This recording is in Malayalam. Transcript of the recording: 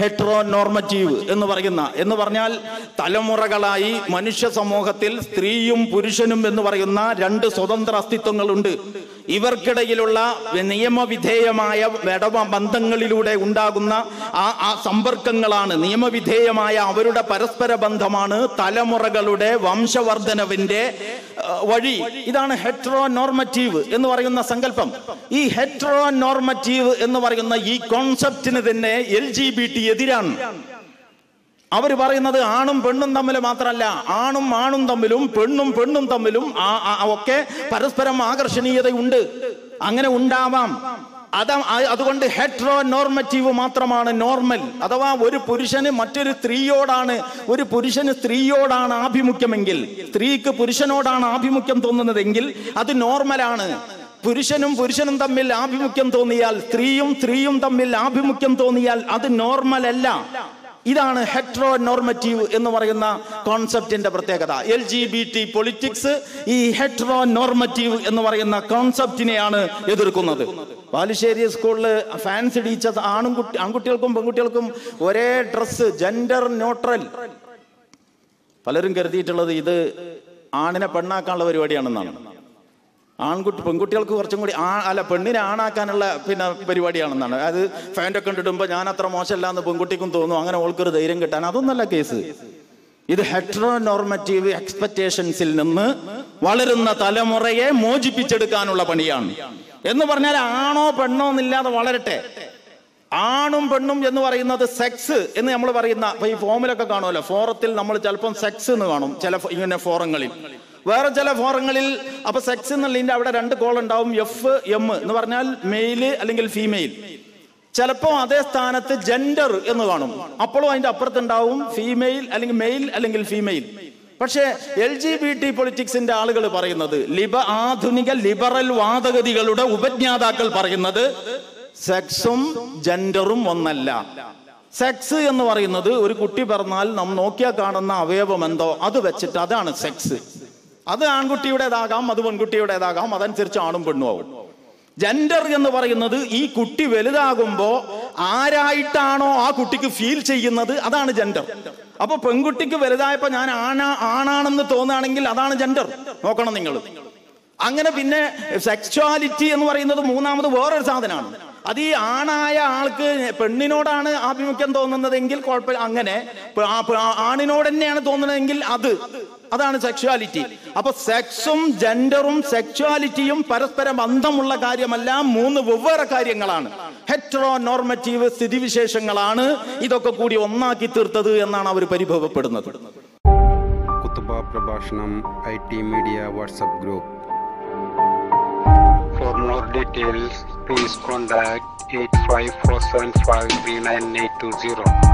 ഹെട്രോ നോർമറ്റീവ് എന്ന് പറയുന്ന എന്ന് പറഞ്ഞാൽ തലമുറകളായി മനുഷ്യ സമൂഹത്തിൽ സ്ത്രീയും പുരുഷനും എന്ന് പറയുന്ന രണ്ട് സ്വതന്ത്ര അസ്തിത്വങ്ങളുണ്ട് ഇവർക്കിടയിലുള്ള നിയമവിധേയമായ ഇടവ ബന്ധങ്ങളിലൂടെ ഉണ്ടാകുന്ന ആ ആ സമ്പർക്കങ്ങളാണ് നിയമവിധേയമായ അവരുടെ പരസ്പര ബന്ധമാണ് തലമുറകളുടെ വംശവർദ്ധനവിന്റെ ആ, വഴി ഇതാണ് ഹെട്രോ നോർമറ്റീവ് എന്ന് പറയുന്ന സങ്കല്പം ഈ ഹെട്രോ നോർമറ്റീവ് എന്ന് പറയുന്ന ഈ കോൺസെപ്റ്റിന് തന്നെ എൽ ജി ബി ടി എതിരാണ് അവർ പറയുന്നത് ആണും പെണ്ണും തമ്മിൽ മാത്രമല്ല ആണും ആണും തമ്മിലും പെണ്ണും പെണ്ണും തമ്മിലും ആ- ആ- ഒക്കെ പരസ്പരം ആകർഷണീയതയുണ്ട് അങ്ങനെ ഉണ്ടാവാം അതാ ആ- അതുകൊണ്ട് ഹെട്രോ നോർമറ്റീവ് മാത്രമാണ് നോർമൽ അഥവാ ഒരു പുരുഷന് മറ്റൊരു സ്ത്രീയോടാണ് ഒരു പുരുഷന് സ്ത്രീയോടാണ് ആഭിമുഖ്യമെങ്കിൽ സ്ത്രീക്ക് പുരുഷനോടാണ് ആഭിമുഖ്യം തോന്നുന്നതെങ്കിൽ അത് നോർമലാണ് പുരുഷനും പുരുഷനും തമ്മിൽ ആഭിമുഖ്യം തോന്നിയാൽ സ്ത്രീയും സ്ത്രീയും തമ്മിൽ ആഭിമുഖ്യം തോന്നിയാൽ അത് നോർമൽ അല്ല ഇതാണ് ഹെട്രോ നോർമറ്റീവ് എന്ന് പറയുന്ന കോൺസെപ്റ്റിന്റെ പ്രത്യേകത L G B T politics ഈ ഹെട്രോ നോർമറ്റീവ് എന്ന് പറയുന്ന കോൺസെപ്റ്റിനെയാണ് എതിർക്കുന്നത് ബാലുശ്ശേരി സ്കൂളിൽ ഫാൻസ് ടീച്ചർ ആണും കുട്ടി ആൺകുട്ടികൾക്കും പെൺകുട്ടികൾക്കും ഒരേ ഡ്രസ്സ് ജെൻഡർ ന്യൂട്രൽ പലരും കരുതിയിട്ടുള്ളത് ഇത് ആണിനെ പെണ്ണാക്കാനുള്ള പരിപാടിയാണെന്നാണ് ആൺകുട്ടി പെൺകുട്ടികൾക്ക് കുറച്ചും കൂടി ആ അല്ല പെണ്ണിനെ ആണാക്കാനുള്ള പിന്നെ പരിപാടിയാണെന്നാണ് അത് ഫാൻ്റെ ഒക്കെ ഇട്ടിടുമ്പോൾ ഞാൻ അത്ര മോശമല്ല എന്ന് പെൺകുട്ടിക്കും തോന്നും അങ്ങനെ ഓൾക്കൊരു ധൈര്യം കിട്ടാൻ അതൊന്നല്ല കേസ് ഇത് ഹെട്രോ നോർമറ്റീവ് എക്സ്പെക്ടേഷൻസിൽ നിന്ന് വളരുന്ന തലമുറയെ മോചിപ്പിച്ചെടുക്കാനുള്ള പണിയാണ് എന്ന് പറഞ്ഞാൽ ആണോ പെണ്ണോ എന്നില്ലാതെ വളരട്ടെ ആണും പെണ്ണും എന്ന് പറയുന്നത് സെക്സ് എന്ന് നമ്മൾ പറയുന്ന ഇപ്പൊ ഈ ഫോമിലൊക്കെ കാണുമല്ലോ ഫോറത്തിൽ നമ്മൾ ചിലപ്പം സെക്സ് എന്ന് കാണും ചില ഫ- ഇങ്ങനെ ഫോറങ്ങളിൽ വേറെ ചില ഫോറങ്ങളിൽ അപ്പൊ സെക്സ് എന്നുള്ളതിന്റെ അവിടെ രണ്ട് കോൾ ഉണ്ടാവും എഫ് എം എന്ന് പറഞ്ഞാൽ മെയില് അല്ലെങ്കിൽ ഫീമെയിൽ ചിലപ്പോൾ അതേ സ്ഥാനത്ത് ജെൻഡർ എന്ന് കാണും അപ്പോഴും അതിന്റെ അപ്പുറത്തുണ്ടാവും ഫീമെയിൽ അല്ലെങ്കിൽ മെയിൽ അല്ലെങ്കിൽ ഫീമെയിൽ പക്ഷേ എൽ ജി ബി ടി പൊളിറ്റിക്സിന്റെ ആളുകൾ പറയുന്നത് ലിബ ആധുനിക ലിബറൽ വാദഗതികളുടെ ഉപജ്ഞാതാക്കൾ പറയുന്നത് സെക്സും ജെൻഡറും ഒന്നല്ല സെക്സ് എന്ന് പറയുന്നത് ഒരു കുട്ടി പറഞ്ഞാൽ നാം നോക്കിയാൽ കാണുന്ന അവയവം എന്തോ അത് വെച്ചിട്ട് അതാണ് സെക്സ് അത് ആൺകുട്ടിയുടേതാകാം അത് പെൺകുട്ടിയുടേതാകാം അതനുസരിച്ച് ആണും പെണ്ണും ആവും ജെൻഡർ എന്ന് പറയുന്നത് ഈ കുട്ടി വലുതാകുമ്പോ ആരായിട്ടാണോ ആ കുട്ടിക്ക് ഫീൽ ചെയ്യുന്നത് അതാണ് ജെൻഡർ അപ്പൊ പെൺകുട്ടിക്ക് വലുതായപ്പോ ഞാൻ ആണാ ആണാണെന്ന് തോന്നുകയാണെങ്കിൽ അതാണ് ജെൻഡർ നോക്കണം നിങ്ങൾ അങ്ങനെ പിന്നെ സെക്ച്വാലിറ്റി എന്ന് പറയുന്നത് മൂന്നാമത് വേറൊരു സാധനമാണ് അത് ഈ ആണായ ആൾക്ക് പെണ്ണിനോടാണ് ആഭിമുഖ്യം തോന്നുന്നതെങ്കിൽ കുഴപ്പമില്ല അങ്ങനെ പ- ആ- പ- ആ- ആണിനോട് തന്നെയാണ് തോന്നുന്നതെങ്കിൽ അത് അതാണ് സെക്ച്വാലിറ്റി അപ്പൊ സെക്സും ജെൻഡറും സെക്ച്വാലിറ്റിയും പരസ്പര ബന്ധമുള്ള കാര്യമല്ല മൂന്ന് വെവ്വേറെ കാര്യങ്ങളാണ് ഹെട്രോ നോർമറ്റീവ് സ്ഥിതിവിശേഷങ്ങളാണ് ഇതൊക്കെ കൂടി ഒന്നാക്കി തീർത്തത് എന്നാണ് അവർ പരിഭവപ്പെടുന്നത് കുത്തുബ പ്രഭാഷണം I T media WhatsApp group For more details, please contact 85475 39820.